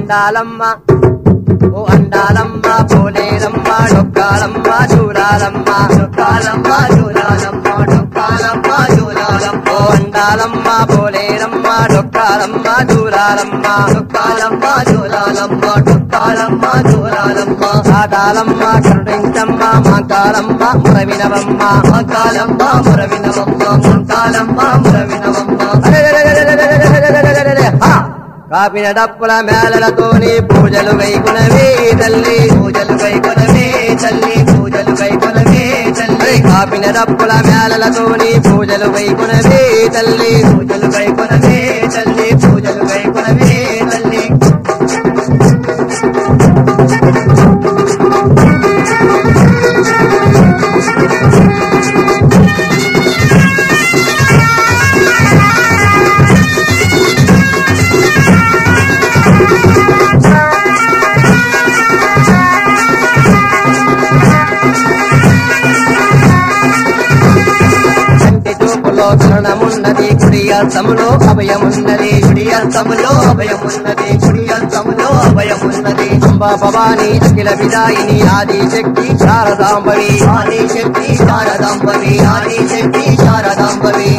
అండాలమ్మ ఓ అండాలమ్మ పోలేరమ్మ డొక్కాలమ్మ చూడాలమ్మ డొక్కాలమ్మ చూడాలమ్మ డొక్కాలమ్మ చూడాలమ్మ ఓ అండాలమ్మ పోలేరమ్మ డొక్కాలమ్మ చూడాలమ్మ డొక్కాలమ్మ చూడాలమ్మ డొక్కాలమ్మ చూడాలమ్మ ఆటాలమ్మ కరుణించమ్మ మాంకాలమ్మ మురవినవమ్మ మాంకాలమ్మ మురవినవమ్మ మాంకాలమ్మ మురవినవమ్మ కాపిన డప్పుల మేళలతోని పూజలు వైకునవే తల్లి పూజలు వైకునవే తల్లి పూజలు వైకునవే తల్లి కాపిన డప్పుల మేళలతోని పూజలు వైకునవే తల్లి పూజలు వైకునవే తల్లి పూజలు వైకునవే తల్లి కంటి చూపులో కరుణమున్నది కుడి అర్థములో అభయమున్నది కుడి అర్థములో అభయమున్నది కుడి అర్థములో అభయమున్నది అంబా భవాని అఖిల విదాయిని ఆది శక్తి శారదాంబవి ఆది శక్తి శారదాంబవి ఆది శక్తి శారదాంబవి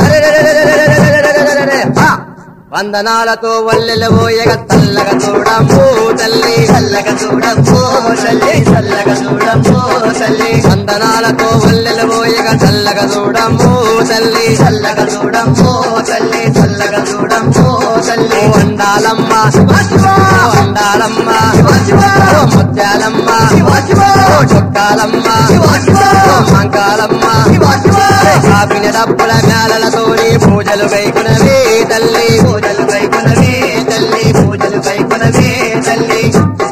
ఆ! వందనాలతో వల్లెలబోయగ తల్లగా చూడమ్మో తల్లి చల్లగా చూడమ్మో తల్లి చల్లగా చూడమ్మో తల్లి వందనాలతో వల్లెలబోయగ చల్లగా చూడమ్మో తల్లి చల్లగా చూడమ్మో తల్లి చల్లగా చూడమ్మో తల్లి వండాలమ్మ ఓ వండాలమ్మ ఓ ముత్యాలమ్మ ఓ చొక్కాలమ్మ ఓ మంకాలమ్మ కాపిన డబ్బుల మేళలతోని పూజలు వైకునవే తల్లి పూజలు వైకునవే తల్లి పూజలు వైకునవే తల్లి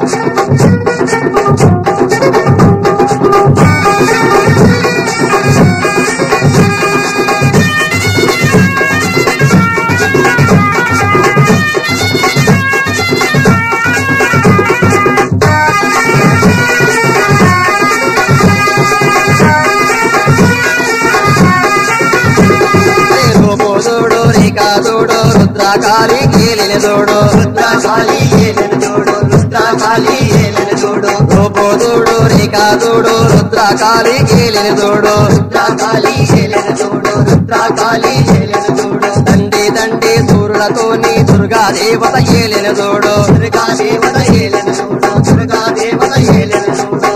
రూపోదోడు రేఖాదోడు రుద్రాకాళి కేలిన దోడు రుద్రాకాళి ఏలిన దోడు రుద్రాకాళి ఏలిన దోడు రూపోదోడు రేఖాదోడు రుద్రాకాళి కేలిన దోడు రుద్రాకాళి ఏలిన దోడు రుద్రాకాళి ఏలిన దోడు తండ్రి తండ్రి సూర్యులతోని దుర్గా దేవత ఏలిన దోడు దుర్గా దేవత ఏలిన దోడు దుర్గా దేవత ఏలిన దోడు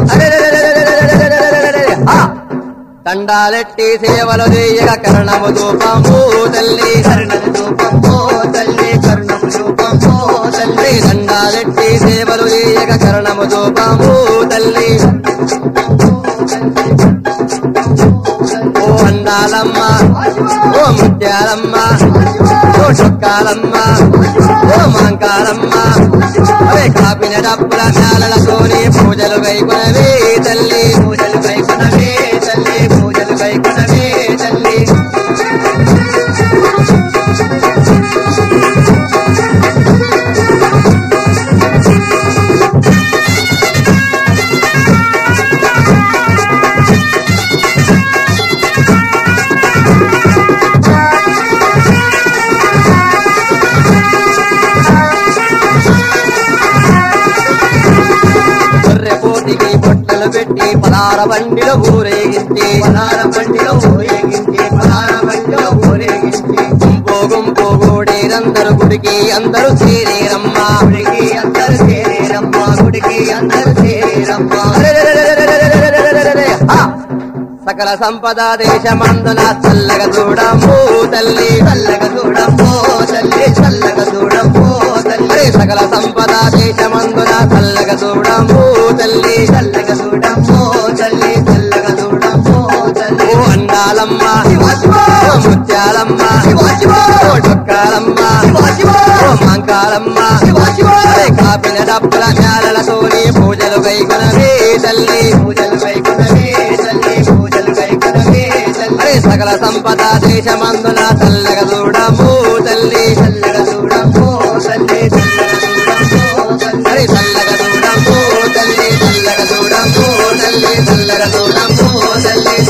ఆ! దండాలెట్టి సేవలు చేయగ కర్ణము దూపము తల్లి కర్ణము దూపము తల్లి కర్ణము దూపము తల్లి దండాలెట్టి సేవలు చేయగ కర్ణము దూపము తల్లి ఓ అండాలమ్మ ఓ ముత్యాలమ్మ ఓ చొక్కాలమ్మ ఓ మాంకాలమ్మ అవే కాపిన డప్పుల నేలలతోని పూజలు వైకునవే తల్లి పూజలు వైకునవే తల్లి పూజలు వైకునవే తల్లి గొర్రె పోటీకి బొట్టలు పెట్టి పలార బండిలో ఊరేగించి పలార బండిలో ఊరేగించి పలార బండిలో ఊరేగించి గుంపో గుంపో గోడేరందరు గుడికి అందరూ చేరేరమ్మ గుడికి అందరూ చేరేరమ్మ గుడికి అందరూ చేరేరమ్మ ఆ! సకల సంపద దేశమందున చల్లగా చూడము తల్లి చల్లగా చూడము తల్లి చల్లగా చూడము తల్లి సకల సంపద దేశమందున చల్లగా చూడము తల్లి చల్లగా చూడము తల్లి చల్లగా చూడము తల్లి ఓ అండాలమ్మ ఓ ముత్యాలమ్మ ఓ డొక్కాలమ్మ ఓ మంకాలమ్మ అరే కాపిన డప్పుల నేలలతోని పూజలు వైకునవే తల్లి పూజలు వైకునవే తల్లి పూజలు వైకునవే తల్లి అరే సకల సంపద దేశమందున చల్లగా చూడము తల్లి చల్లగా చూడము తల్లి చల్లగా చూడము తల్లి చల్లగా చూడము తల్లి చల్లగా చూడము తల్లి చల్లగా చూడము తల్లి